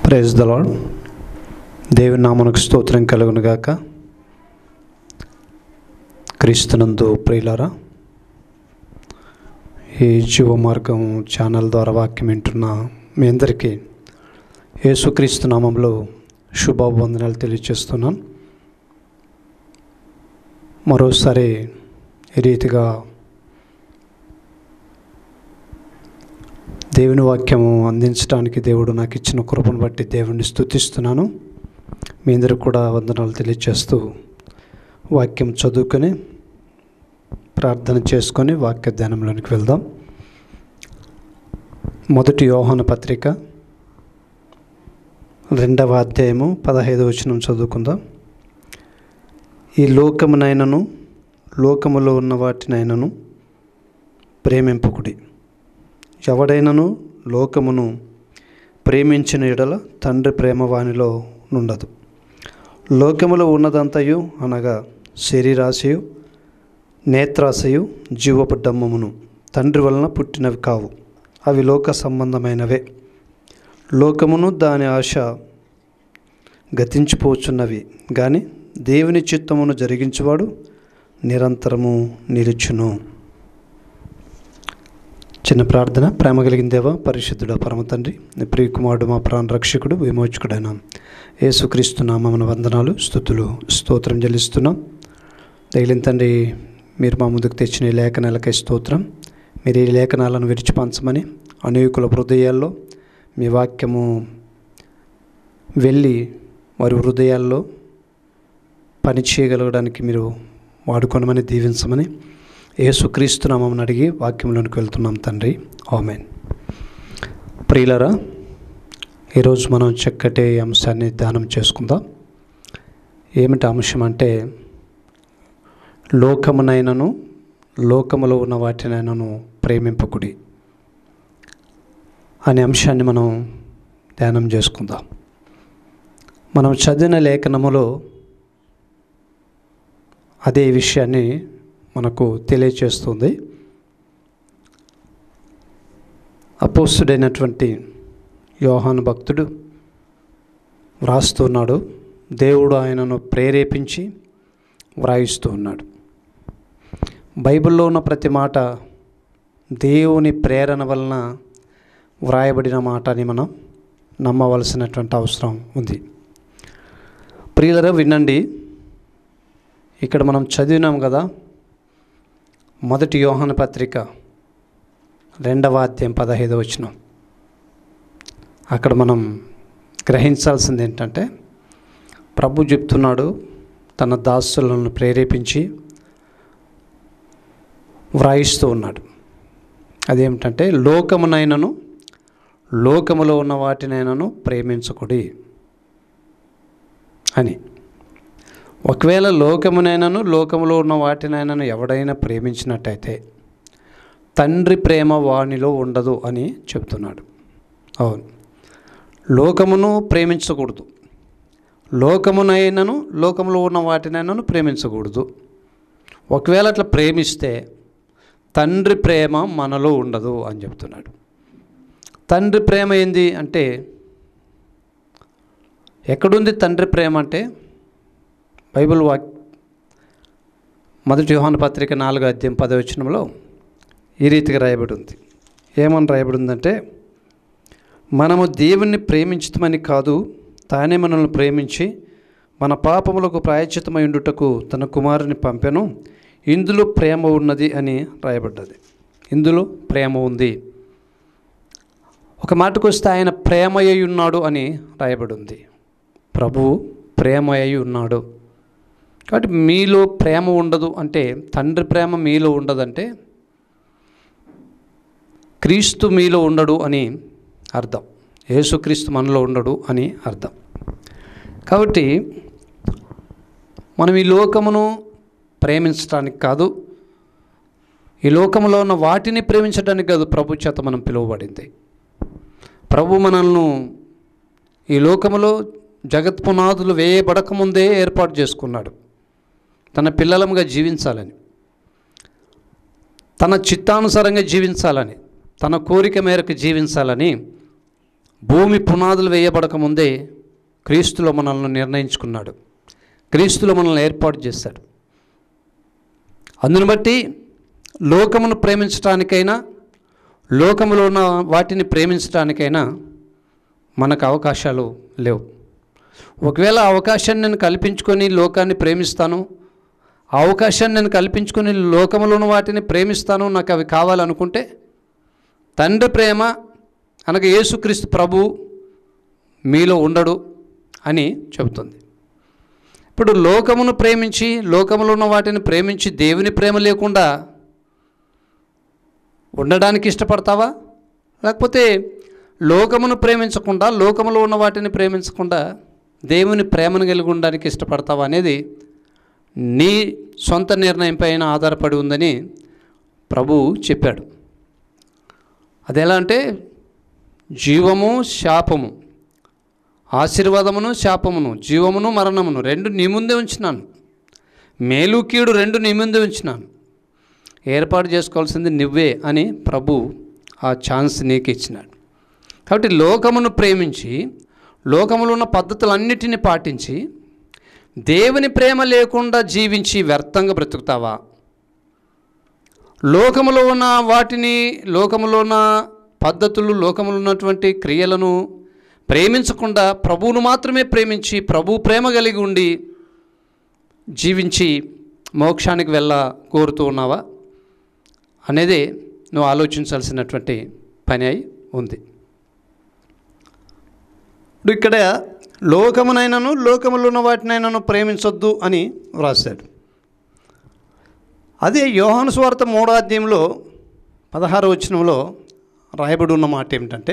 praise the lord దేవుని నామనకు స్తోత్రం కలుగును గాక క్రీస్తునందు ప్రియులారా ఈ జీవ మార్గం ఛానల్ ద్వారా వాక్యం వింటున్న మీ అందరికీ యేసుక్రీస్తు నామంలో శుభాభివందనాలు తెలియజేస్తున్నాను మరోసారి ఈ రీతిగా దేవుని వాక్యము అందించడానికి దేవుడు నాకు ఇచ్చిన కృపను బట్టి దేవుణ్ణి స్తుతిస్తున్నాను మీ అందరికి కూడా వందనాలు తెలియజేస్తూ వాక్యం చదువుకొని ప్రార్థన చేసుకొని వాక్య ధ్యానంలోనికి వెళ్దాం మొదటి యోహాన పత్రిక రెండవ అధ్యాయము పదహైదు వచనం చదువుకుందాం ఈ లోకమునైనను లోకములో ఉన్న వాటినైనను ప్రేమింపకుడి ఎవడైనను లోకమును ప్రేమించిన ఎడల తండ్రి ప్రేమ వానిలో నుండదు లోకములో ఉన్నదంతయు అనగా శరీరాశయు నేత్రాశయు జీవపు డమ్మమును తండ్రి వలన పుట్టినవి కావు అవి లోక సంబంధమైనవే లోకమును దాని ఆశ గతించిపోచున్నవి కానీ దేవుని చిత్తమును జరిగించువాడు నిరంతరము నిలుచును చిన్న ప్రార్థన ప్రేమ కలిగిన దేవ పరిశుద్ధుడ పరమ తండ్రి నీ ప్రియకుమారుడు మా ప్రాణ రక్షకుడు విమోచకుడైన యేసుక్రీస్తు నామమున వందనాలు స్థుతులు స్తోత్రం చెల్లిస్తున్నాం తగిలిన తండ్రి మీరు మా ముందుకు తెచ్చిన ఈ లేఖనాలకై స్తోత్రం మీరు ఈ లేఖనాలను విడిచిపంచమని అనేకుల హృదయాల్లో మీ వాక్యము వెళ్ళి వారి హృదయాల్లో పని చేయగలగడానికి మీరు వాడుకొనమని దీవించమని యేసుక్రీస్తు నామం అడిగి వాక్యంలోనికి వెళ్తున్నాం తండ్రి ఆమెన్ ప్రియులరా ఈరోజు మనం చక్కటి అంశాన్ని ధ్యానం చేసుకుందాం ఏమిటి అంశం అంటే లోకమునైనను లోకములో ఉన్న వాటినైనను ప్రేమింపకుడి అనే అంశాన్ని మనం ధ్యానం చేసుకుందాం మనం చదివిన లేఖనములో అదే విషయాన్ని మనకు తెలియచేస్తుంది అపోస్తుడైనటువంటి యోహాను భక్తుడు వ్రాస్తున్నాడు దేవుడు ఆయనను ప్రేరేపించి వ్రాయిస్తూ ఉన్నాడు బైబిల్లో ఉన్న ప్రతి మాట దేవుని ప్రేరణ వలన వ్రాయబడిన మాట అని మనం నమ్మవలసినటువంటి అవసరం ఉంది ప్రియులరా వినండి ఇక్కడ మనం చదివినాం కదా మొదటి యోహాన పత్రిక రెండవ అధ్యాయం పదహైదు వచ్చిన అక్కడ మనం గ్రహించాల్సింది ఏంటంటే ప్రభు చెప్తున్నాడు తన దాసులను ప్రేరేపించి వ్రాయిస్తూ ఉన్నాడు అదేమిటంటే లోకమునైనను లోకములో ఉన్న వాటినైనను ప్రేమించకుడి అని ఒకవేళ లోకమునైనను లోకములో ఉన్న వాటినైనను ఎవడైనా ప్రేమించినట్టయితే తండ్రి ప్రేమ వానిలో ఉండదు అని చెప్తున్నాడు అవును లోకమును ప్రేమించకూడదు లోకమునైనను లోకములో ఉన్న వాటినైనను ప్రేమించకూడదు ఒకవేళ అట్లా ప్రేమిస్తే తండ్రి ప్రేమ మనలో ఉండదు అని చెప్తున్నాడు తండ్రి ప్రేమ ఏంది అంటే ఎక్కడుంది తండ్రి ప్రేమ అంటే బైబిల్ వాక్ మొదటి యోహాన పత్రిక నాలుగో అధ్యాయం పదవచనంలో ఈ రీతిగా రాయబడి ఉంది ఏమని రాయబడి ఉందంటే మనము దేవుణ్ణి ప్రేమించమని కాదు తానే మనల్ని ప్రేమించి మన పాపములకు ప్రాయచితమై ఉండుటకు తన కుమారుని పంపెను ఇందులో ప్రేమ ఉన్నది అని రాయబడ్డది ఇందులో ప్రేమ ఉంది ఒక మాటకు వస్తే ఆయన ప్రేమయ్య ఉన్నాడు అని రాయబడి ఉంది ప్రభువు ప్రేమయ్య ఉన్నాడు కాబట్టి మీలో ప్రేమ ఉండదు అంటే తండ్రి ప్రేమ మీలో ఉండదంటే క్రీస్తు మీలో ఉండడు అని అర్థం యేసుక్రీస్తు మనలో ఉండడు అని అర్థం కాబట్టి మనం ఈ లోకమును ప్రేమించడానికి కాదు ఈ లోకంలో ఉన్న వాటిని ప్రేమించడానికి కాదు ప్రభు చేత మనం పిలువబడింది ప్రభు మనల్ని ఈ లోకములో జగత్ పునాదులు వేయబడకముందే ఏర్పాటు చేసుకున్నాడు తన పిల్లలంగా జీవించాలని తన చిత్తానుసారంగా జీవించాలని తన కోరిక మేరకు జీవించాలని భూమి పునాదులు వేయబడక ముందే క్రీస్తులో మనల్ని నిర్ణయించుకున్నాడు క్రీస్తులో మనల్ని ఏర్పాటు చేశాడు అందును బట్టి లోకమును ప్రేమించటానికైనా లోకములో ఉన్న వాటిని ప్రేమించటానికైనా మనకు అవకాశాలు లేవు ఒకవేళ ఆ అవకాశాన్ని నేను కల్పించుకొని లోకాన్ని ప్రేమిస్తాను ఆ అవకాశాన్ని నేను కల్పించుకొని లోకములో ఉన్న వాటిని ప్రేమిస్తాను నాకు అవి కావాలనుకుంటే తండ్రి ప్రేమ అనగా యేసుక్రీస్తు ప్రభు మీలో ఉండడు అని చెబుతుంది ఇప్పుడు లోకమును ప్రేమించి లోకములో ఉన్న వాటిని ప్రేమించి దేవుని ప్రేమ లేకుండా ఉండడానికి ఇష్టపడతావా లేకపోతే లోకమును ప్రేమించకుండా లోకములో ఉన్న వాటిని ప్రేమించకుండా దేవుని ప్రేమను కలిగి ఉండడానికి ఇష్టపడతావా అనేది నీ సొంత నిర్ణయం పైన ఆధారపడి ఉందని ప్రభు చెప్పాడు అది ఎలా అంటే జీవము శాపము ఆశీర్వాదమును శాపమును జీవమును మరణమును రెండు నీ ముందే ఉంచినాను మేలు కీడు రెండు నీ ముందే ఉంచినాను ఏర్పాటు చేసుకోవాల్సింది నువ్వే అని ప్రభు ఆ ఛాన్స్ నీకు ఇచ్చినాడు కాబట్టి లోకమును ప్రేమించి లోకములో ఉన్న పద్ధతులన్నిటిని పాటించి దేవుని ప్రేమ లేకుండా జీవించి వ్యర్థంగా బ్రతుకుతావా లోకములో ఉన్న వాటిని లోకములో ఉన్న పద్ధతులు లోకములో ఉన్నటువంటి క్రియలను ప్రేమించకుండా ప్రభువును మాత్రమే ప్రేమించి ప్రభు ప్రేమ కలిగి ఉండి జీవించి మోక్షానికి వెళ్ళ కోరుతూ ఉన్నావా అనేది నువ్వు ఆలోచించాల్సినటువంటి పని అయి ఉంది ఇప్పుడు ఇక్కడ లోకమునైనను లోకములో ఉన్న వాటినైనాను ప్రేమించొద్దు అని వ్రాశాడు అదే యోహాను స్వార్థ మూడో అధ్యాయంలో పదహారు వచనంలో రాయబడి ఉన్న మాట ఏమిటంటే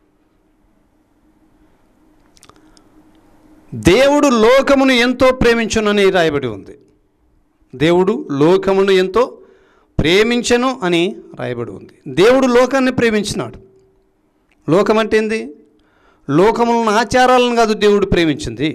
దేవుడు లోకమును ఎంతో ప్రేమించునని రాయబడి ఉంది దేవుడు లోకమును ఎంతో ప్రేమించను అని రాయబడి ఉంది దేవుడు లోకాన్ని ప్రేమించినాడు లోకం అంటే ఏంది లోకములను ఆచారాలను కాదు దేవుడు ప్రేమించింది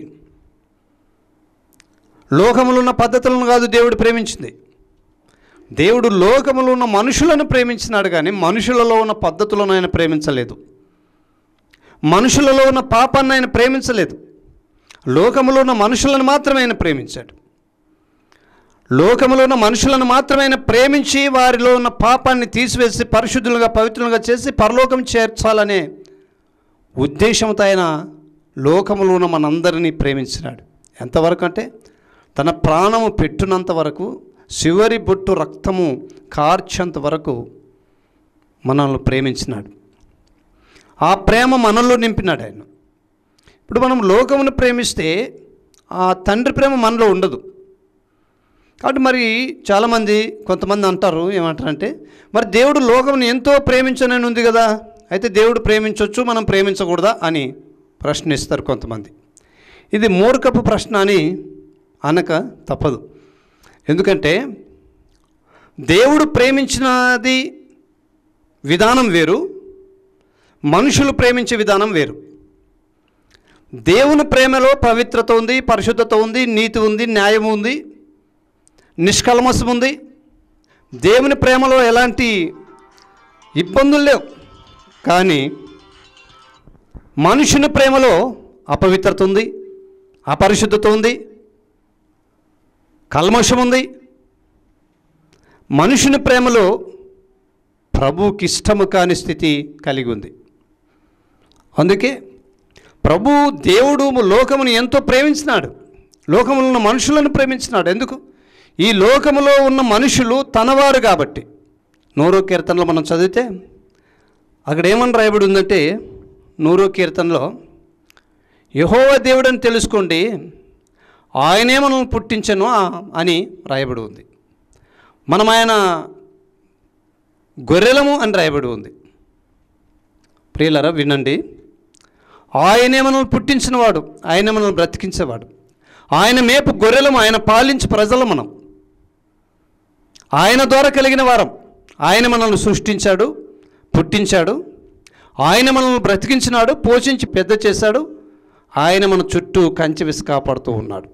లోకములో ఉన్న పద్ధతులను కాదు దేవుడు ప్రేమించింది దేవుడు లోకములో ఉన్న మనుషులను ప్రేమించినాడు కానీ మనుషులలో ఉన్న పద్ధతులను ఆయన ప్రేమించలేదు మనుషులలో ఉన్న పాపాన్ని ఆయన ప్రేమించలేదు లోకములో ఉన్న మనుషులను మాత్రమే ఆయన ప్రేమించాడు లోకములో ఉన్న మనుషులను మాత్రమే ఆయన ప్రేమించి వారిలో ఉన్న పాపాన్ని తీసివేసి పరిశుద్ధులుగా పవిత్రులుగా చేసి పరలోకం చేర్చాలనే ఉద్దేశంతో ఆయన లోకములో ఉన్న మనందరినీ ప్రేమించినాడు ఎంతవరకు అంటే తన ప్రాణము పెట్టునంత వరకు చివరి బొట్టు రక్తము కార్చేంత వరకు మనల్ని ప్రేమించినాడు ఆ ప్రేమ మనలో నింపినాడు ఆయన ఇప్పుడు మనం లోకమును ప్రేమిస్తే ఆ తండ్రి ప్రేమ మనలో ఉండదు కాబట్టి మరి చాలామంది కొంతమంది అంటారు ఏమంటారంటే మరి దేవుడు లోకమును ఎంతో ప్రేమించనని ఉంది కదా అయితే దేవుడు ప్రేమించవచ్చు మనం ప్రేమించకూడదా అని ప్రశ్నిస్తారు కొంతమంది ఇది మూర్ఖపు ప్రశ్న అని అనక తప్పదు ఎందుకంటే దేవుడు ప్రేమించినది విధానం వేరు మనుషులు ప్రేమించే విధానం వేరు దేవుని ప్రేమలో పవిత్రత ఉంది పరిశుద్ధత ఉంది నీతి ఉంది న్యాయం ఉంది నిష్కల్మసం ఉంది దేవుని ప్రేమలో ఎలాంటి ఇబ్బందులు లేవు కానీ మనుషుని ప్రేమలో అపవిత్రత ఉంది అపరిశుద్ధత ఉంది కల్మషం ఉంది మనుషుని ప్రేమలో ప్రభువుకి ఇష్టము కాని స్థితి కలిగి ఉంది అందుకే ప్రభు దేవుడు లోకమును ఎంతో ప్రేమించినాడు లోకములో ఉన్న మనుషులను ప్రేమించినాడు ఎందుకు ఈ లోకములో ఉన్న మనుషులు తనవారు కాబట్టి నూరో కీర్తనలో మనం చదివితే అక్కడ ఏమని రాయబడి ఉందంటే నూరో కీర్తనలో యహోవ దేవుడని తెలుసుకోండి ఆయనే మనల్ని పుట్టించను ఆ- అని రాయబడి ఉంది మనం ఆయన గొర్రెలము అని రాయబడి ఉంది ప్రియులరా వినండి ఆయనే మనల్ని పుట్టించినవాడు ఆయన మనల్ని బ్రతికించేవాడు ఆయన మేపు గొర్రెలము ఆయన పాలించి ప్రజలు మనం ఆయన ద్వారా కలిగిన వారం ఆయన మనల్ని సృష్టించాడు పుట్టించాడు ఆయన మనల్ని బ్రతికించినాడు పోషించి పెద్ద చేశాడు ఆయన మన చుట్టూ కంచె విసి కాపాడుతూ ఉన్నాడు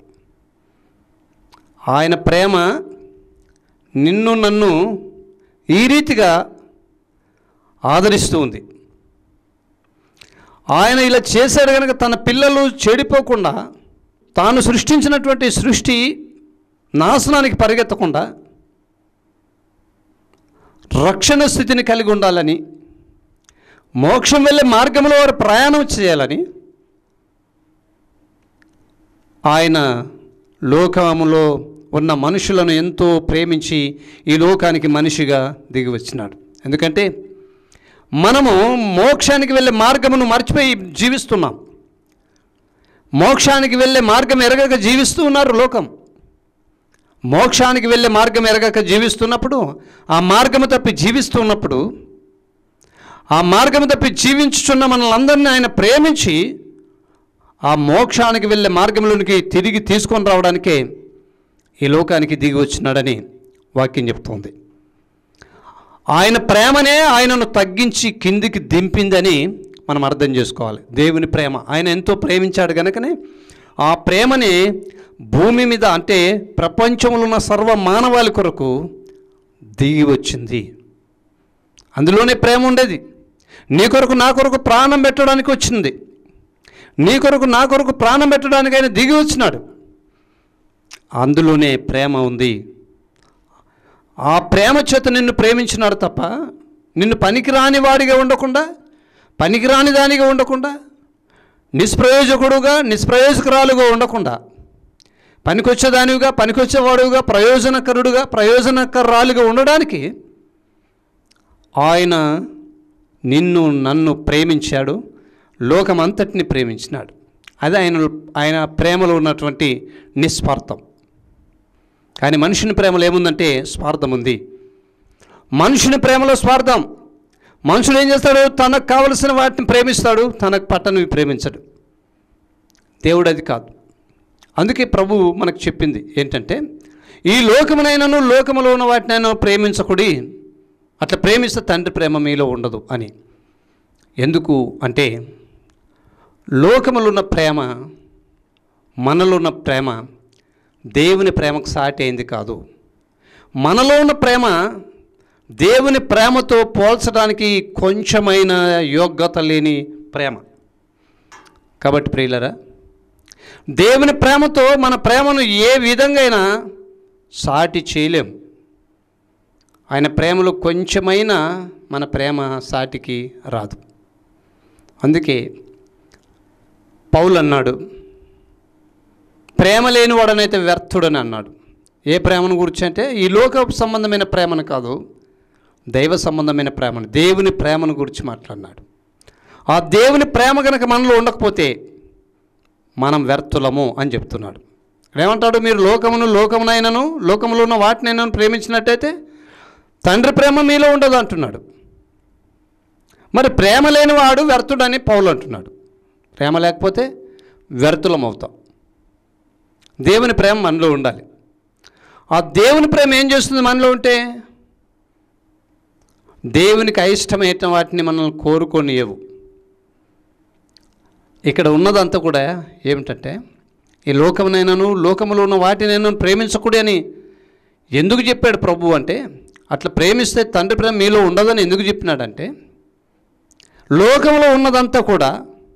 ఆయన ప్రేమ నిన్ను నన్ను ఈ రీతిగా ఆదరిస్తూ ఉంది ఆయన ఇలా చేశాడు కనుక తన పిల్లలు చెడిపోకుండా తాను సృష్టించినటువంటి సృష్టి నాశనానికి పరిగెత్తకుండా రక్షణ స్థితిని కలిగి ఉండాలని మోక్షం వెళ్ళే మార్గంలో వారు ప్రయాణం చేయాలని ఆయన లోకములో ఉన్న మనుషులను ఎంతో ప్రేమించి ఈ లోకానికి మనిషిగా దిగి వచ్చినాడు ఎందుకంటే మనము మోక్షానికి వెళ్ళే మార్గమును మర్చిపోయి జీవిస్తున్నాం మోక్షానికి వెళ్ళే మార్గం ఎరగక జీవిస్తూ ఉన్నారు లోకం మోక్షానికి వెళ్ళే మార్గం ఎరగక జీవిస్తున్నప్పుడు ఆ మార్గము తప్పి జీవిస్తున్నప్పుడు ఆ మార్గము తప్పి జీవించుచున్న మనల్ని అందరినీ ఆయన ప్రేమించి ఆ మోక్షానికి వెళ్ళే మార్గంలోనికి తిరిగి తీసుకొని రావడానికే ఈ లోకానికి దిగి వచ్చినాడని వాక్యం చెప్తోంది ఆయన ప్రేమనే ఆయనను తగ్గించి కిందికి దింపిందని మనం అర్థం చేసుకోవాలి దేవుని ప్రేమ ఆయన ఎంతో ప్రేమించాడు కనుకనే ఆ ప్రేమని భూమి మీద అంటే ప్రపంచంలో ఉన్న సర్వ మానవాళి కొరకు దిగి వచ్చింది అందులోనే ప్రేమ ఉండేది నీ కొరకు నా కొరకు ప్రాణం పెట్టడానికి వచ్చింది నీ కొరకు నా కొరకు ప్రాణం పెట్టడానికి ఆయన దిగి వచ్చినాడు అందులోనే ప్రేమ ఉంది ఆ ప్రేమ చేత నిన్ను ప్రేమించినాడు తప్ప నిన్ను పనికిరాని వాడిగా ఉండకుండా పనికిరాని దానిగా ఉండకుండా నిష్ప్రయోజకుడుగా నిష్ప్రయోజకురాలుగా ఉండకుండా పనికొచ్చేదానివిగా పనికొచ్చేవాడుగా ప్రయోజనకరుడుగా ప్రయోజనకరాలుగా ఉండడానికి ఆయన నిన్ను నన్ను ప్రేమించాడు లోకమంతటిని ప్రేమించినాడు అది ఆయన ఆయన ప్రేమలో ఉన్నటువంటి నిస్వార్థం కానీ మనుషుని ప్రేమలో ఏముందంటే స్వార్థం ఉంది మనుషుని ప్రేమలో స్వార్థం మనుషుడు ఏం చేస్తాడు తనకు కావలసిన వాటిని ప్రేమిస్తాడు తనకు పట్టనివి ప్రేమించడు దేవుడు అది కాదు అందుకే ప్రభువు మనకు చెప్పింది ఏంటంటే ఈ లోకమునైనను లోకములో ఉన్న వాటినైనా ప్రేమించకుడి అట్లా ప్రేమిస్తే తండ్రి ప్రేమ మీలో ఉండదు అని ఎందుకు అంటే లోకములో ఉన్న ప్రేమ మనలో ఉన్న ప్రేమ దేవుని ప్రేమకు సాటి అయింది కాదు మనలో ఉన్న ప్రేమ దేవుని ప్రేమతో పోల్చడానికి కొంచెమైన యోగ్యత లేని ప్రేమ కాబట్టి ప్రియులరా దేవుని ప్రేమతో మన ప్రేమను ఏ విధంగా అయినా సాటి చేయలేం ఆయన ప్రేమలో కొంచెమైనా మన ప్రేమ సాటికి రాదు అందుకే పౌలు అన్నాడు ప్రేమ లేనివాడనైతే వ్యర్థుడని అన్నాడు ఏ ప్రేమను గురించి అంటే ఈ లోక సంబంధమైన ప్రేమను కాదు దైవ సంబంధమైన ప్రేమను దేవుని ప్రేమను గురించి మాట్లాడినాడు ఆ దేవుని ప్రేమ కనుక మనలో ఉండకపోతే మనం వ్యర్థులము అని చెప్తున్నాడు ఏమంటాడు మీరు లోకమును లోకమునైనను లోకములో ఉన్న వాటినైనా ప్రేమించినట్టయితే తండ్రి ప్రేమ మీలో ఉండదు అంటున్నాడు మరి ప్రేమ లేనివాడు వ్యర్థుడని పౌలు అంటున్నాడు ప్రేమ లేకపోతే వ్యర్థులం అవుతాం దేవుని ప్రేమ మనలో ఉండాలి ఆ దేవుని ప్రేమ ఏం చేస్తుంది మనలో ఉంటే దేవునికి అయిష్టమైన వాటిని మనల్ని కోరుకొనియవు ఇక్కడ ఉన్నదంతా కూడా ఏమిటంటే ఈ లోకమునైనాను లోకములో ఉన్న వాటినైనా ప్రేమించకూడదు అని ఎందుకు చెప్పాడు ప్రభు అంటే అట్లా ప్రేమిస్తే తండ్రి ప్రేమ మీలో ఉండదని ఎందుకు చెప్పినాడంటే లోకంలో ఉన్నదంతా కూడా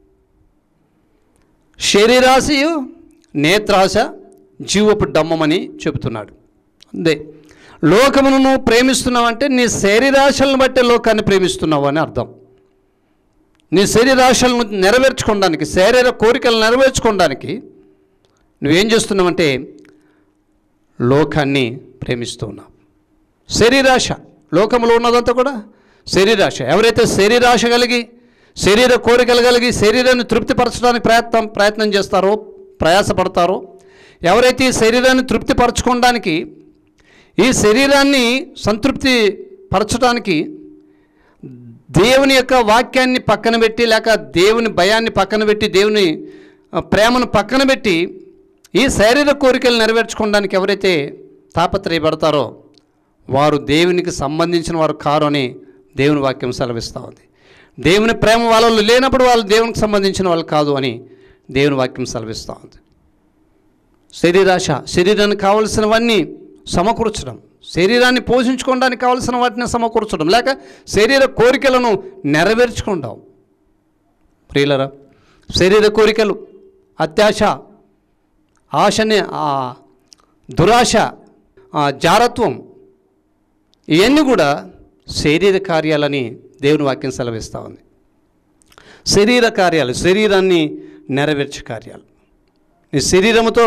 శరీరాశయు నేత్రాశ జీవపు డమ్మమని చెబుతున్నాడు అంతే లోకమును నువ్వు ప్రేమిస్తున్నావంటే నీ శరీరాశలను బట్టే లోకాన్ని ప్రేమిస్తున్నావు అని అర్థం నీ శరీరాశలను నెరవేర్చుకోవడానికి శరీర కోరికలు నెరవేర్చుకోవడానికి నువ్వేం చేస్తున్నావంటే లోకాన్ని ప్రేమిస్తూ ఉన్నావు శరీరాశ లోకంలో ఉన్నదంతా కూడా శరీరాశ ఎవరైతే శరీరాశ కలిగి శరీర కోరికలు కలిగి శరీరాన్ని తృప్తిపరచడానికి ప్రయత్నం ప్రయత్నం చేస్తారో ప్రయాసపడతారో ఎవరైతే ఈ శరీరాన్ని తృప్తిపరచుకోవడానికి ఈ శరీరాన్ని సంతృప్తి పరచడానికి దేవుని యొక్క వాక్యాన్ని పక్కన పెట్టి లేక దేవుని భయాన్ని పక్కన పెట్టి దేవుని ఆ, ప్రేమను పక్కన పెట్టి ఈ శారీర కోరికలు నెరవేర్చుకోవడానికి ఎవరైతే తాపత్రయపడతారో వారు దేవునికి సంబంధించిన వారు కారు అని దేవుని వాక్యం సెలవిస్తూ ఉంది దేవుని ప్రేమ వాళ్ళలో లేనప్పుడు వాళ్ళు దేవునికి సంబంధించిన వాళ్ళు కాదు అని దేవుని వాక్యం సెలవిస్తూ ఉంది శరీరాశ శరీరానికి కావలసినవన్నీ సమకూర్చడం శరీరాన్ని పోషించుకోవడానికి కావలసిన వాటిని సమకూర్చడం లేక శరీర కోరికలను నెరవేర్చుకుంటాం ప్రియులరా శరీర కోరికలు అత్యాశ ఆశనే ఆ దురాశ ఆ జారత్వం ఇవన్నీ కూడా శరీర కార్యాలని దేవుని వాక్యం సెలవిస్తూ ఉంది శరీర కార్యాలు శరీరాన్ని నెరవేర్చే కార్యాలు నీ శరీరముతో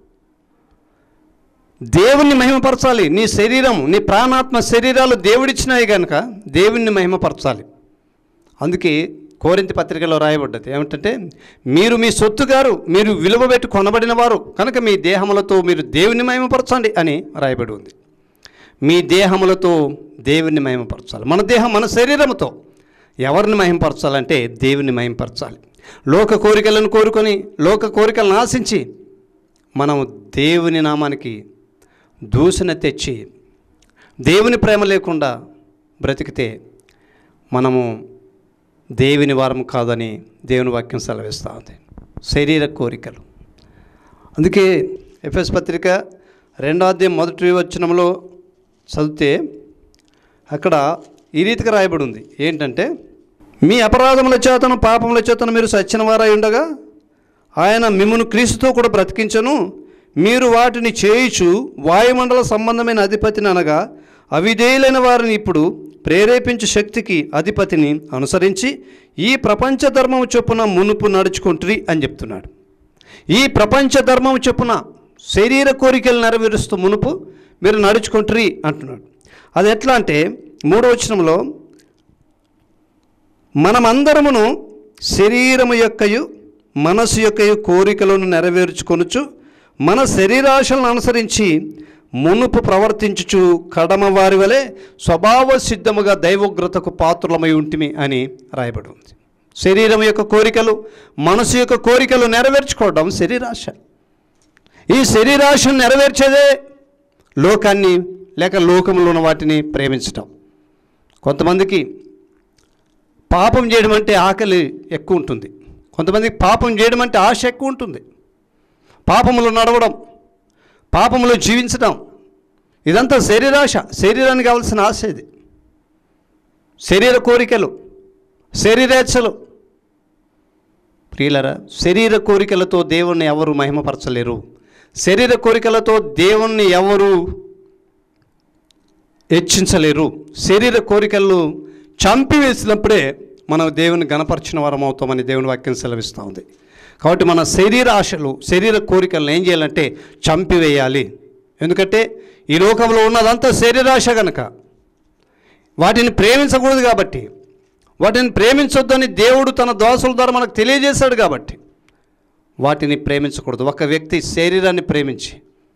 దేవుణ్ణి మహిమపరచాలి నీ శరీరం నీ ప్రాణాత్మ శరీరాలు దేవుడిచ్చినాయి కనుక దేవుణ్ణి మహిమపరచాలి అందుకే కోరింతి పత్రికలో రాయబడ్డది ఏమిటంటే మీరు మీ సొత్తు గారు మీరు విలువ పెట్టి కొనబడిన వారు కనుక మీ దేహములతో మీరు దేవుని మహిమపరచండి అని రాయబడి ఉంది మీ దేహములతో దేవుని మహిమపరచాలి మన దేహం మన శరీరముతో ఎవరిని మహిమపరచాలంటే దేవుని మహిమపరచాలి లోక కోరికలను కోరుకొని లోక కోరికలను ఆశించి మనము దేవుని నామానికి దూషణ తెచ్చి దేవుని ప్రేమ లేకుండా బ్రతికితే మనము దేవుని వారం కాదని దేవుని వాక్యం సెలవిస్తూ ఉంది శరీర కోరికలు అందుకే ఎఫ్ఎస్ పత్రిక రెండో అధ్యాయం మొదటి వచనంలో చదివితే అక్కడ ఈ రీతిగా రాయబడి ఉంది ఏంటంటే మీ అపరాధముల చేతను పాపముల చేతను మీరు సచ్చిన వారై ఉండగా ఆయన మిమ్మను క్రీస్తుతో కూడా బ్రతికించను మీరు వాటిని చేయుచు వాయుమండల సంబంధమైన అధిపతిని అనగా అవిధేయులైన వారిని ఇప్పుడు ప్రేరేపించు శక్తికి అధిపతిని అనుసరించి ఈ ప్రపంచ ధర్మము చొప్పున మునుపు నడుచుకుంటురి అని చెప్తున్నాడు ఈ ప్రపంచ ధర్మము చొప్పున శరీర కోరికలు నెరవేరుస్తూ మునుపు మీరు నడుచుకుంటురి అంటున్నాడు అది ఎట్లా అంటే మూడో వచనంలో మనమందరమును శరీరము యొక్కయు మనసు యొక్కయు కోరికలను నెరవేర్చుకొనుచు మన శరీరాశలను అనుసరించి మునుపు ప్రవర్తించుచు కడమ వారి వలె స్వభావ సిద్ధముగా దైవోగ్రతకు పాత్రులమై ఉంటిమి అని రాయబడి ఉంది శరీరం యొక్క కోరికలు మనసు యొక్క కోరికలు నెరవేర్చుకోవడం శరీరాశ ఈ శరీరాశను నెరవేర్చేదే లోకాన్ని లేక లోకంలో ఉన్న వాటిని ప్రేమించటం కొంతమందికి పాపం చేయడం అంటే ఆకలి ఎక్కువ ఉంటుంది కొంతమందికి పాపం చేయడం అంటే ఆశ ఎక్కువ ఉంటుంది పాపములు నడవడం పాపములో జీవించడం ఇదంతా శరీరాశ శరీరానికి కావాల్సిన ఆశ ఇది శరీర కోరికలు శరీరేచ్ఛలు ప్రియులరా శరీర కోరికలతో దేవుణ్ణి ఎవరు మహిమపరచలేరు శరీర కోరికలతో దేవుణ్ణి ఎవరు హెచ్చించలేరు శరీర కోరికలను చంపివేసినప్పుడే మనం దేవుని గణపరిచిన వారం అవుతామని దేవుని వాక్యం సెలవిస్తూ ఉంది కాబట్టి మన శరీర ఆశలు శరీర కోరికలను ఏం చేయాలంటే చంపివేయాలి ఎందుకంటే ఈ లోకంలో ఉన్నదంతా శరీరాశ గనక వాటిని ప్రేమించకూడదు కాబట్టి వాటిని ప్రేమించొద్దని దేవుడు తన దోషుల ద్వారా మనకు తెలియజేశాడు కాబట్టి వాటిని ప్రేమించకూడదు ఒక వ్యక్తి శరీరాన్ని ప్రేమించి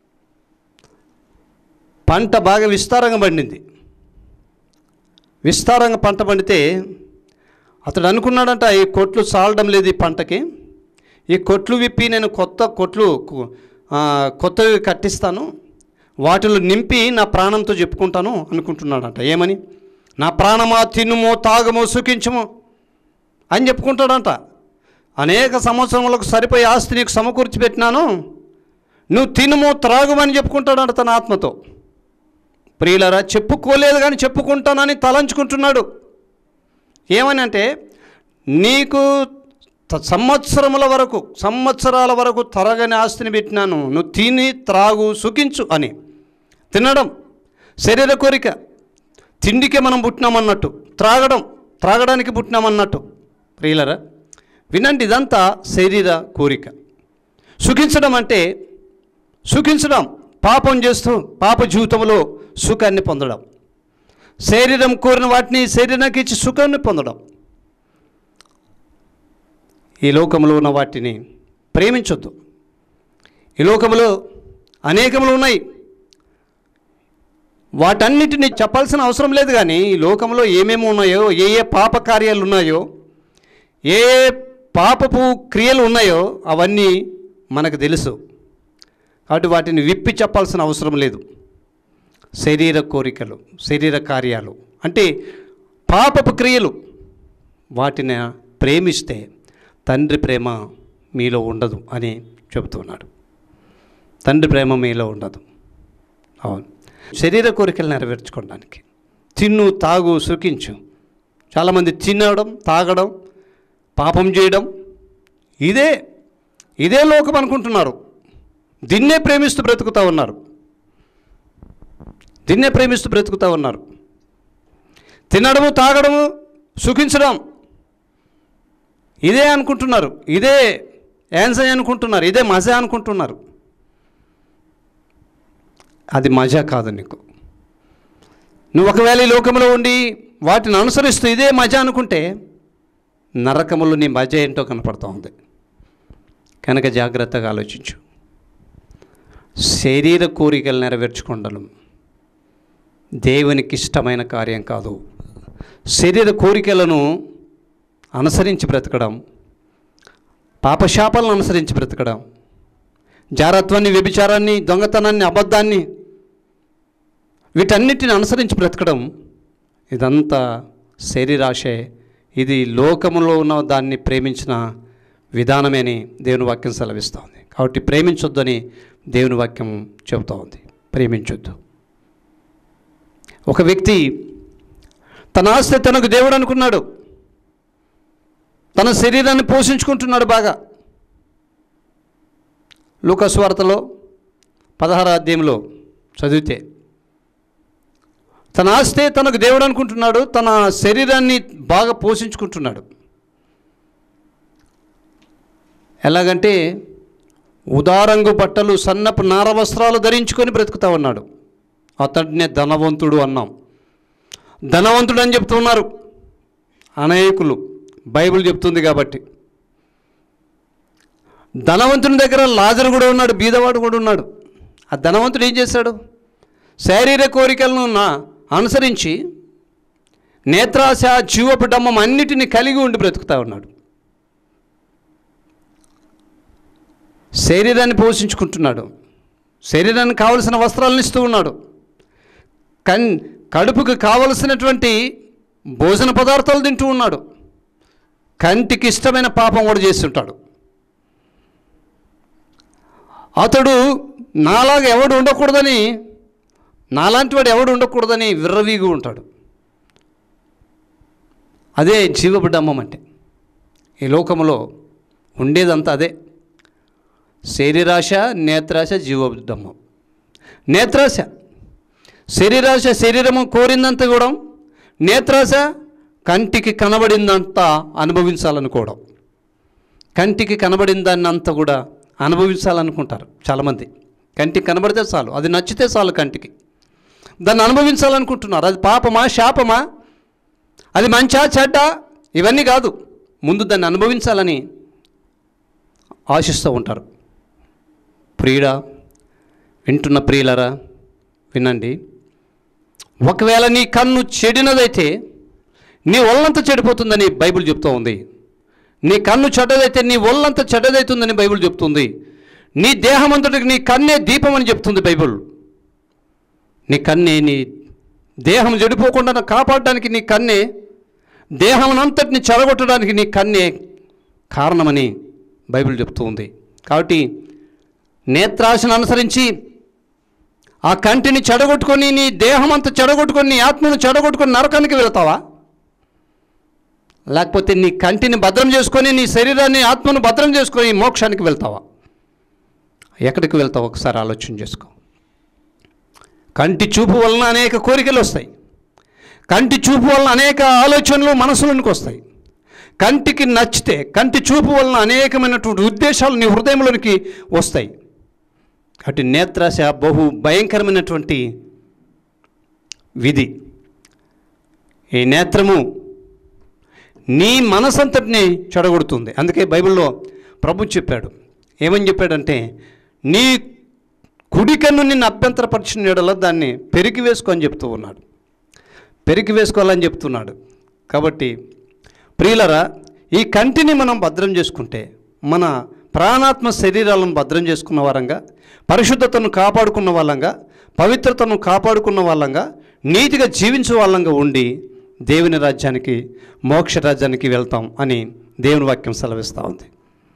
పంట బాగా విస్తారంగా పండింది విస్తారంగా పంట పండితే అతడు అనుకున్నాడంట ఈ కొట్లు చాలడం లేదు ఈ పంటకి ఈ కొట్లు విప్పి నేను కొత్త కొట్లు కు- ఆ, కొత్తవి కట్టిస్తాను వాటిలో నింపి నా ప్రాణంతో చెప్పుకుంటాను అనుకుంటున్నాడంట ఏమని నా ప్రాణమా తినుమో తాగమో సుఖించము అని చెప్పుకుంటాడంట అనేక సంవత్సరములకు సరిపోయే ఆస్తి నీకు సమకూర్చి పెట్టినాను నువ్వు తినుమో త్రాగుమని చెప్పుకుంటాడంట తన ఆత్మతో ప్రియులరా చెప్పుకోలేదు కానీ చెప్పుకుంటానని తలంచుకుంటున్నాడు ఏమని అంటే నీకు త- సంవత్సరముల వరకు సంవత్సరాల వరకు తరగని ఆస్తిని పెట్టినాను నువ్వు తిని త్రాగు సుఖించు అని తినడం శరీర కోరిక తిండికే మనం పుట్టినామన్నట్టు త్రాగడం త్రాగడానికి పుట్టినామన్నట్టు ప్రియులరా వినండి ఇదంతా శరీర కోరిక సుఖించడం అంటే సుఖించడం పాపం చేస్తూ పాప జీవితంలో సుఖాన్ని పొందడం శరీరం కోరిన వాటిని శరీరానికి ఇచ్చి సుఖాన్ని పొందడం ఈ లోకంలో ఉన్న వాటిని ప్రేమించొద్దు ఈ లోకంలో అనేకములు ఉన్నాయి వాటన్నిటిని చెప్పాల్సిన అవసరం లేదు కానీ ఈ లోకంలో ఏమేమి ఉన్నాయో ఏ ఏ పాప కార్యాలు ఉన్నాయో ఏ ఏ పాపపు క్రియలు ఉన్నాయో అవన్నీ మనకు తెలుసు కాబట్టి వాటిని విప్పి చెప్పాల్సిన అవసరం లేదు శరీర కోరికలు శరీర కార్యాలు అంటే పాపపు క్రియలు వాటిని ప్రేమిస్తే తండ్రి ప్రేమ మీలో ఉండదు అని చెబుతున్నాడు తండ్రి ప్రేమ మీలో ఉండదు అవును శరీర కోరికలు నెరవేర్చుకోవడానికి తిన్ను తాగు సుఖించు చాలామంది తినడం తాగడం పాపం చేయడం ఇదే ఇదే లోకం అనుకుంటున్నారు దీన్నే ప్రేమిస్తూ బ్రతుకుతూ ఉన్నారు దీన్నే ప్రేమిస్తూ బ్రతుకుతూ ఉన్నారు తినడము తాగడము సుఖించడం ఇదే అనుకుంటున్నారు ఇదే యాన్సై అనుకుంటున్నారు ఇదే మజా అనుకుంటున్నారు అది మజా కాదు నీకు నువ్వు ఒకవేళ ఈ లోకంలో ఉండి వాటిని అనుసరిస్తూ ఇదే మజా అనుకుంటే నరకములో నీ మజ ఏంటో కనపడుతూ ఉంది కనుక జాగ్రత్తగా ఆలోచించు శరీర కోరికలు నెరవేర్చుకుండడం దేవునికి ఇష్టమైన కార్యం కాదు శరీర కోరికలను అనుసరించి బ్రతకడం పాపశాపాలను అనుసరించి బ్రతకడం జారత్వాన్ని వ్యభిచారాన్ని దొంగతనాన్ని అబద్ధాన్ని వీటన్నిటిని అనుసరించి బ్రతకడం ఇదంతా శరీరాశే ఇది లోకములో ఉన్న దాన్ని ప్రేమించిన విధానమేని దేవుని వాక్యం సెలవిస్తోంది కాబట్టి ప్రేమించొద్దని దేవుని వాక్యం చెబుతూ ఉంది ప్రేమించొద్దు ఒక వ్యక్తి తన ఆస్తి తనకు దేవుడు అనుకున్నాడు తన శరీరాన్ని పోషించుకుంటున్నాడు బాగా లూకస్ వార్తలో పదహార అధ్యాయంలో చదివితే తన ఆస్తే తనకు దేవుడు అనుకుంటున్నాడు తన శరీరాన్ని బాగా పోషించుకుంటున్నాడు ఎలాగంటే ఉదారంగు బట్టలు సన్నపు నార వస్త్రాలు ధరించుకొని బ్రతుకుతా ఉన్నాడు అతడినే ధనవంతుడు అన్నాం ధనవంతుడు అని చెప్తున్నారు అనేకులు బైబిల్ చెప్తుంది కాబట్టి ధనవంతుని దగ్గర లాజరు కూడా ఉన్నాడు బీదవాడు కూడా ఉన్నాడు ఆ ధనవంతుడు ఏం చేశాడు శారీరక కోరికలను నా అనుసరించి నేత్రాశ జీవపు డమ్మం అన్నిటిని కలిగి ఉండి బ్రతుకుతా ఉన్నాడు శరీరాన్ని పోషించుకుంటున్నాడు శరీరానికి కావలసిన వస్త్రాలను ఇస్తూ ఉన్నాడు కన్ కడుపుకు కావలసినటువంటి భోజన పదార్థాలు తింటూ ఉన్నాడు కంటికి ఇష్టమైన పాపం కూడా చేస్తుంటాడు అతడు నాలాగా ఎవడు ఉండకూడదని నాలాంటి వాడు ఎవడు ఉండకూడదని విర్రవీగు ఉంటాడు అదే జీవబిడ్డమ్మం అంటే ఈ లోకంలో ఉండేదంతా అదే శరీరాశ నేత్రాశ జీవబిడ్డమ్మం నేత్రాశ శరీరాశ శరీరము కోరిందంతా కూడా నేత్రాశ కంటికి కనబడిందంతా అనుభవించాలనుకోవడం కంటికి కనబడిన దాన్ని అంతా కూడా అనుభవించాలనుకుంటారు చాలామంది కంటికి కనబడితే చాలు అది నచ్చితే చాలు కంటికి దాన్ని అనుభవించాలనుకుంటున్నారు అది పాపమా శాపమా అది మంచా చెడ్డ ఇవన్నీ కాదు ముందు దాన్ని అనుభవించాలని ఆశిస్తూ ఉంటారు ప్రియుడా వింటున్న ప్రియులరా వినండి ఒకవేళ నీ కన్ను చెడినదైతే నీ ఒళ్ళంతా చెడిపోతుందని బైబిల్ చెప్తూ ఉంది నీ కన్ను చెడ్డదైతే నీ ఒళ్ళంతా చెడ్డదవుతుందని బైబిల్ చెప్తుంది నీ దేహమంతటికి నీ కన్నే దీపం అని చెప్తుంది బైబిల్ నీ కన్నే నీ దేహం చెడిపోకుండా కాపాడడానికి నీ కన్నే దేహం చెడగొట్టడానికి నీ కన్నే కారణమని బైబిల్ చెప్తూ ఉంది కాబట్టి నేత్రాశను అనుసరించి ఆ కంటిని చెడగొట్టుకొని నీ దేహం అంతా చెడగొట్టుకొని నీ ఆత్మను చెడగొట్టుకొని నరకానికి వెళ్తావా లేకపోతే నీ కంటిని భద్రం చేసుకొని నీ శరీరాన్ని ఆత్మను భద్రం చేసుకొని మోక్షానికి వెళ్తావా ఎక్కడికి వెళ్తావు ఒకసారి ఆలోచన చేసుకో కంటి చూపు వలన అనేక కోరికలు వస్తాయి కంటి చూపు వలన అనేక ఆలోచనలు మనసులోనికి వస్తాయి కంటికి నచ్చితే కంటి చూపు వలన అనేకమైనటువంటి ఉద్దేశాలు నీ హృదయంలోనికి వస్తాయి కాబట్టి నేత్రాశ బహు భయంకరమైనటువంటి విధి ఈ నేత్రము నీ మనసంతటిని చెడగొడుతుంది అందుకే బైబిల్లో ప్రభు చెప్పాడు ఏమని చెప్పాడంటే నీ కుడి కన్ను నిన్ను అభ్యంతరపరిచిన ఎడల దాన్ని పెరిగి వేసుకో అని చెప్తూ ఉన్నాడు పెరిగి వేసుకోవాలని చెప్తున్నాడు కాబట్టి ప్రియులరా ఈ కంటిని మనం భద్రం చేసుకుంటే మన ప్రాణాత్మ శరీరాలను భద్రం చేసుకున్న వారంగా పరిశుద్ధతను కాపాడుకున్న వాళ్ళంగా పవిత్రతను కాపాడుకున్న వాళ్ళంగా నీతిగా జీవించే వాళ్ళంగా ఉండి దేవుని రాజ్యానికి మోక్ష రాజ్యానికి వెళ్తాం అని దేవుని వాక్యం సెలవిస్తూ ఉంది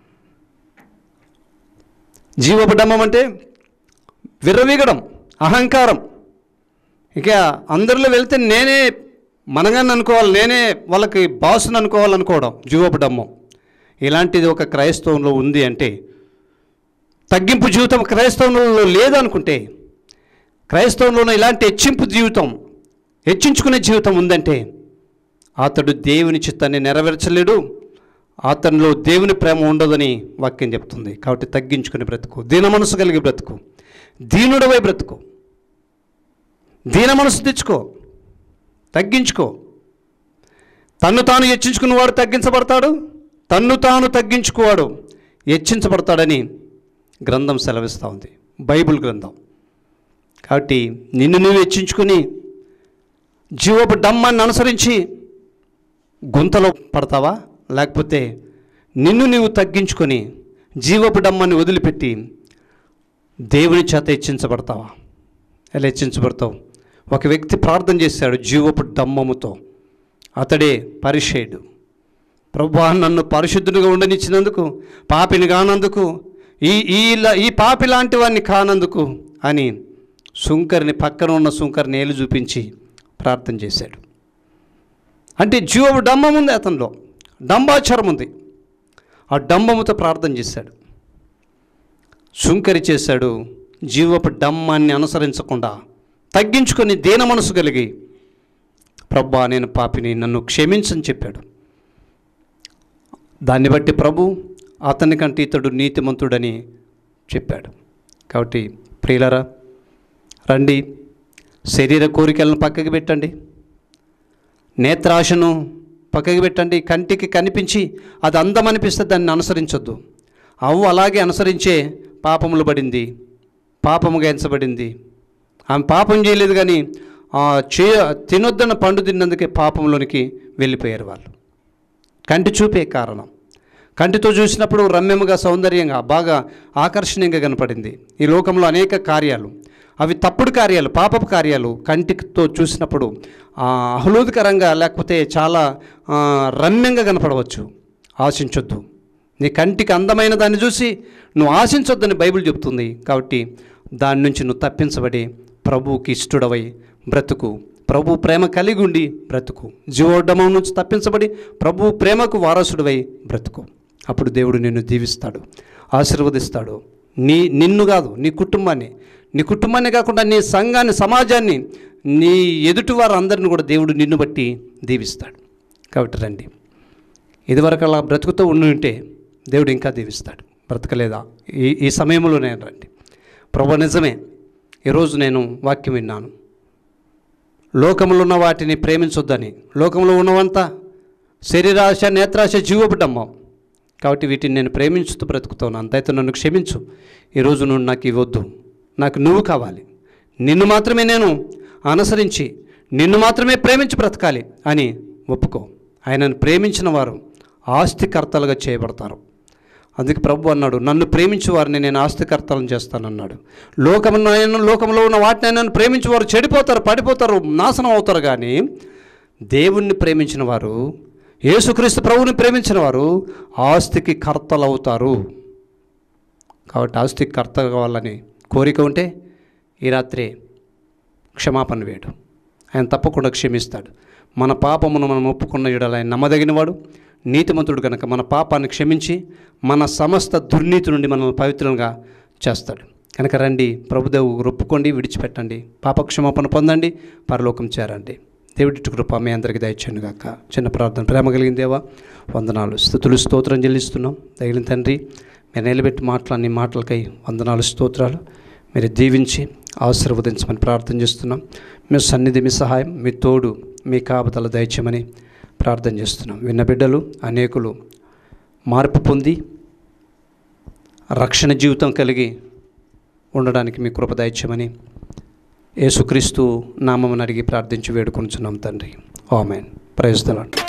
జీవబడమ్మం అంటే విర్రవీగడం అహంకారం ఇక అందరిలో వెళ్తే నేనే మనగాన్ని అనుకోవాలి నేనే వాళ్ళకి బాసుని అనుకోవాలనుకోవడం జీవోపడమ్మం ఇలాంటిది ఒక క్రైస్తవంలో ఉంది అంటే తగ్గింపు జీవితం క్రైస్తవంలో లేదనుకుంటే క్రైస్తవంలోనూ ఇలాంటి హెచ్చింపు జీవితం హెచ్చించుకునే జీవితం ఉందంటే అతడు దేవుని చిత్తాన్ని నెరవేర్చలేడు అతనిలో దేవుని ప్రేమ ఉండదని వాక్యం చెప్తుంది కాబట్టి తగ్గించుకుని బ్రతుకు దీన మనసు కలిగి బ్రతుకు దీనుడవై బ్రతుకు దీన మనసు తెచ్చుకో తగ్గించుకో తన్ను తాను హెచ్చించుకున్నవాడు తగ్గించబడతాడు తన్ను తాను తగ్గించుకోవాడు హెచ్చించబడతాడని గ్రంథం సెలవిస్తూ ఉంది బైబిల్ గ్రంథం కాబట్టి నిన్ను నువ్వు హెచ్చించుకుని జీవపు డమ్మాన్ని అనుసరించి గుంతలో పడతావా లేకపోతే నిన్ను నీవు తగ్గించుకొని జీవపు డమ్మాన్ని వదిలిపెట్టి దేవుని చేత హెచ్చించబడతావా ఎలా హెచ్చించబడతావు ఒక వ్యక్తి ప్రార్థన చేశాడు జీవపు డమ్మముతో అతడే పరిషేడు ప్రభా నన్ను పరిశుద్ధునిగా ఉండనిచ్చినందుకు పాపిని కానందుకు ఈ ఈ ల- ఈ పాపి లాంటి వాడిని కానందుకు అని సుంకరిని పక్కన ఉన్న సుంకరిని ఏలు చూపించి ప్రార్థన చేశాడు అంటే జీవపు డంబం ఉంది అతనిలో డంబాచారం ఉంది ఆ డంబముతో ప్రార్థన చేశాడు సుంకరి చేశాడు జీవపు డమ్మాన్ని అనుసరించకుండా తగ్గించుకొని దీన మనసు కలిగి ప్రభా నేను పాపిని నన్ను క్షమించని చెప్పాడు దాన్ని బట్టి ప్రభు అతని కంటే ఇతడు నీతిమంతుడని చెప్పాడు కాబట్టి ప్రియులరా రండి శరీర కోరికలను పక్కకి పెట్టండి నేత్రాశను పక్కకి పెట్టండి కంటికి కనిపించి అది అందం అనిపిస్తే దాన్ని అనుసరించొద్దు అవ్వు అలాగే అనుసరించే పాపములు పడింది పాపముగా ఎంచబడింది ఆమె పాపం చేయలేదు కానీ ఆ చేయ తినొద్దన్న పండు తిన్నందుకే పాపంలోనికి వెళ్ళిపోయారు వాళ్ళు కంటి చూపే కారణం కంటితో చూసినప్పుడు రమ్యముగా సౌందర్యంగా బాగా ఆకర్షణీయంగా కనపడింది ఈ లోకంలో అనేక కార్యాలు అవి తప్పుడు కార్యాలు పాపపు కార్యాలు కంటితో చూసినప్పుడు ఆ, ఆహ్లాదకరంగా లేకపోతే చాలా ఆ, రమ్యంగా కనపడవచ్చు ఆశించొద్దు నీ కంటికి అందమైన దాన్ని చూసి నువ్వు ఆశించొద్దని బైబిల్ చెప్తుంది కాబట్టి దాని నుంచి నువ్వు తప్పించబడి ప్రభువుకి ఇష్టడవై బ్రతుకు ప్రభు ప్రేమ కలిగి ఉండి బ్రతుకు జీవోడ్డమం నుంచి తప్పించబడి ప్రభు ప్రేమకు వారసుడివై బ్రతుకు అప్పుడు దేవుడు నిన్ను దీవిస్తాడు ఆశీర్వదిస్తాడు నీ నిన్ను కాదు నీ కుటుంబాన్ని నీ కుటుంబాన్ని కాకుండా నీ సంఘాన్ని సమాజాన్ని నీ ఎదుటి వారందరిని కూడా దేవుడు నిన్ను బట్టి దీవిస్తాడు కాబట్టి రండి ఇదివరకు అలా బ్రతుకుతూ ఉండి ఉంటే దేవుడు ఇంకా దీవిస్తాడు బ్రతకలేదా ఈ ఈ సమయంలో నేను రండి ప్రభు నిజమే ఈరోజు నేను వాక్యం విన్నాను లోకంలో ఉన్న వాటిని ప్రేమించొద్దని లోకంలో ఉన్నవంతా శరీరాశ నేత్రాశ జీవపడ్డమ్మ కాబట్టి వీటిని నేను ప్రేమించుతూ బ్రతుకుతాను అంతైతే నన్ను క్షమించు ఈరోజు నువ్వు నాకు ఇవ్వద్దు నాకు నువ్వు కావాలి నిన్ను మాత్రమే నేను అనుసరించి నిన్ను మాత్రమే ప్రేమించి బ్రతకాలి అని ఒప్పుకో ఆయనను ప్రేమించిన వారు ఆస్తికర్తలుగా చేయబడతారు అందుకే ప్రభు అన్నాడు నన్ను ప్రేమించు వారిని నేను ఆస్తికర్తలను చేస్తానన్నాడు లోకమును ఆయన లోకంలో ఉన్న వాటిని నన్ను ప్రేమించు వారు చెడిపోతారు పడిపోతారు నాశనం అవుతారు కానీ దేవుణ్ణి ప్రేమించిన వారు యేసుక్రీస్తు ప్రభువుని ప్రేమించిన వారు ఆస్తికి కర్తలు అవుతారు కాబట్టి ఆస్తికి కర్త కావాలని కోరిక ఉంటే ఈ రాత్రి క్షమాపణ వేడు ఆయన తప్పకుండా క్షమిస్తాడు మన పాపమును మనం ఒప్పుకున్న యెడల ఆయన నమ్మదగినవాడు నీతిమంతుడు కనుక మన పాపాన్ని క్షమించి మన సమస్త దుర్నీతి నుండి మనల్ని పవిత్రంగా చేస్తాడు కనుక రండి ప్రభుదేవు ఒప్పుకోండి విడిచిపెట్టండి పాప క్షమాపణ పొందండి పరలోకం చేరండి దేవుడి కృప మీ అందరికీ దయచేయండి గాక చిన్న ప్రార్థన ప్రేమ కలిగిన దేవా వందనాలు స్థుతులు స్తోత్రం చెల్లిస్తున్నాం తగిలిన తండ్రి మీరు నిలబెట్టి మాట్లాడిన మాటలకై వందనాలు స్తోత్రాలు మీరు దీవించి ఆశీర్వదించమని ప్రార్థన చేస్తున్నాం మీ సన్నిధి మీ సహాయం మీ తోడు మీ కాపుదల దయచేయమని ప్రార్థన చేస్తున్నాం విన్న బిడ్డలు అనేకులు మార్పు పొంది రక్షణ జీవితం కలిగి ఉండడానికి మీ కృప దయచేయమని యేసుక్రీస్తు నామమును అడిగి ప్రార్థించి వేడుకొనుచున్నాం తండ్రి ఆమెన్ ప్రైజ్ దలాడ్